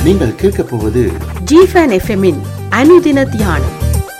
நீங்கள் கேட்கப் போவது ஜிஃபன் எஃப்எம்மின் அனுதின தியானம்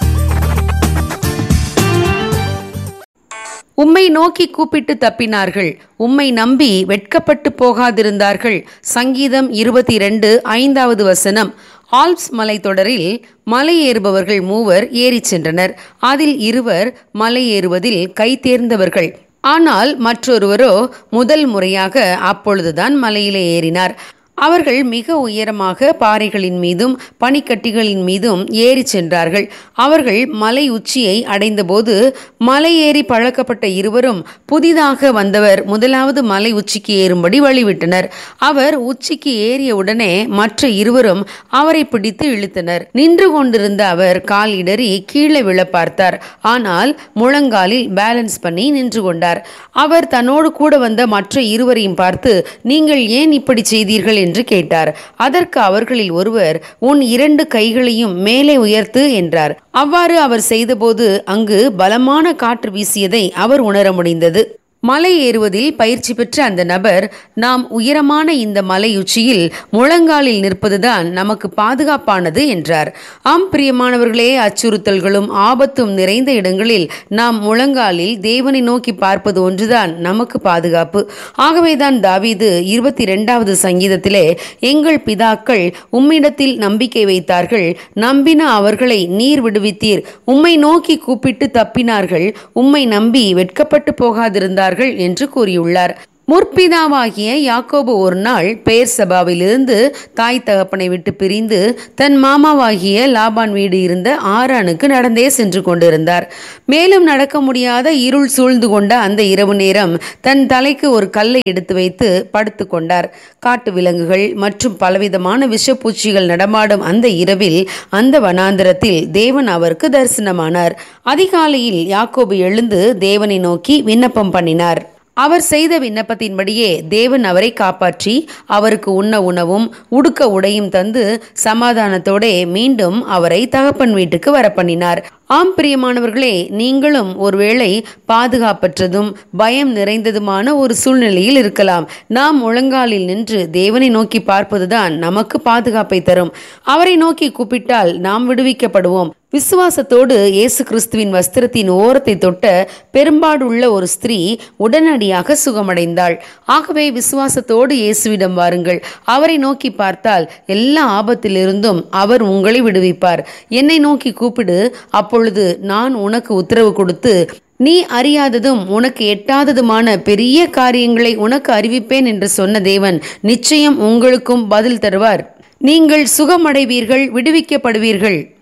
உம்மை நோக்கி கூப்பிட்டு தப்பினார்கள் உம்மை நம்பி வெட்கப்பட்டு போகாதிருந்தார்கள் சங்கீதம் இருபத்தி ரெண்டு ஐந்தாவது வசனம் ஆல்ப்ஸ் மலைத்தொடரில் மலை ஏறுபவர்கள் மூவர் ஏறிச் சென்றனர் அதில் இருவர் மலை ஏறுவதில் கை தேர்ந்தவர்கள் ஆனால் மற்றொருவரோ முதல் முறையாக அப்பொழுதுதான் மலையிலே ஏறினார் அவர்கள் மிக உயரமாக பாறைகளின் மீதும் பனிக்கட்டிகளின் மீதும் ஏறி சென்றார்கள் அவர்கள் மலை உச்சியை அடைந்தபோது மலை ஏறி பழக்கப்பட்ட இருவரும் புதிதாக வந்தவர் முதலாவது மலை உச்சிக்கு ஏறும்படி வழிவிட்டனர் அவர் உச்சிக்கு ஏறிய உடனே மற்ற இருவரும் அவரை பிடித்து இழுத்தனர் நின்று கொண்டிருந்த அவர் கால் இடறி கீழே விழ பார்த்தார் ஆனால் முழங்காலில் பேலன்ஸ் பண்ணி நின்று கொண்டார் அவர் தன்னோடு கூட வந்த மற்ற இருவரையும் பார்த்து நீங்கள் ஏன் இப்படி செய்தீர்கள் என்று கேட்டார் அதற்கு அவர்களில் ஒருவர் உன் இரண்டு கைகளையும் மேலே உயர்த்து என்றார் அவ்வாறு அவர் செய்தபோது அங்கு பலமான காற்று வீசியதை அவர் உணர முடிந்தது மலை ஏறுவதில் பயிற்சி பெற்ற அந்த நபர் நாம் உயரமான இந்த மலை உச்சியில் முழங்காலில் நிற்பதுதான் நமக்கு பாதுகாப்பானது என்றார் ஆம் பிரியமானவர்களே அச்சுறுத்தல்களும் ஆபத்தும் நிறைந்த இடங்களில் நாம் முழங்காலில் தேவனை நோக்கி பார்ப்பது ஒன்றுதான் நமக்கு பாதுகாப்பு ஆகவேதான் தாவீது இருபத்தி இரண்டாவது சங்கீதத்திலே எங்கள் பிதாக்கள் உம்மிடத்தில் நம்பிக்கை வைத்தார்கள் நம்பின அவர்களை நீர் விடுவித்தீர் உம்மை நோக்கி கூப்பிட்டு தப்பினார்கள் உம்மை நம்பி வெட்கப்பட்டு போகாதிருந்தார்கள் என்று கூறியுள்ளார் முற்பிதாவாகிய யாக்கோபு ஒரு நாள் பெயர் சபாவிலிருந்து தாய் தகப்பனை விட்டு பிரிந்து தன் மாமாவாகிய லாபான் வீடு இருந்த ஆரானுக்கு நடந்தே சென்று கொண்டிருந்தார் மேலும் நடக்க முடியாத இருள் சூழ்ந்து கொண்ட அந்த இரவு நேரம் தன் தலைக்கு ஒரு கல்லை எடுத்து வைத்து படுத்து கொண்டார் காட்டு விலங்குகள் மற்றும் பலவிதமான விஷப்பூச்சிகள் நடமாடும் அந்த இரவில் அந்த வனாந்திரத்தில் தேவன் அவருக்கு தரிசனமானார் அதிகாலையில் யாக்கோபு எழுந்து தேவனை நோக்கி விண்ணப்பம் பண்ணினார் அவர் செய்த விண்ணப்பத்தின்படியே தேவன் அவரை காப்பாற்றி அவருக்கு உண்ண உணவும் உடுக்க உடையும் தந்து சமாதானத்தோடே மீண்டும் அவரை தகப்பன் வீட்டுக்கு வரப்பண்ணினார் ஆம் பிரியமானவர்களே நீங்களும் ஒருவேளை பாதுகாப்பற்றதும் பயம் நிறைந்ததுமான ஒரு சூழ்நிலையில் இருக்கலாம் நாம் முழங்காலில் நின்று தேவனை நோக்கி பார்ப்பதுதான் நமக்கு பாதுகாப்பை தரும் அவரை நோக்கி கூப்பிட்டால் நாம் விடுவிக்கப்படுவோம் விசுவாசத்தோடு இயேசு கிறிஸ்துவின் வஸ்திரத்தின் ஓரத்தை தொட்ட பெரும்பாடுள்ள ஒரு ஸ்திரீ உடனடியாக சுகமடைந்தாள் ஆகவே விசுவாசத்தோடு இயேசுவிடம் வாருங்கள் அவரை நோக்கி பார்த்தால் எல்லா ஆபத்திலிருந்தும் அவர் உங்களை விடுவிப்பார் என்னை நோக்கி கூப்பிடு அப்பொழுது நான் உனக்கு உத்தரவு கொடுத்து நீ அறியாததும் உனக்கு எட்டாததுமான பெரிய காரியங்களை உனக்கு அறிவிப்பேன் என்று சொன்ன தேவன் நிச்சயம் உங்களுக்கும் பதில் தருவார் நீங்கள் சுகமடைவீர்கள் விடுவிக்கப்படுவீர்கள்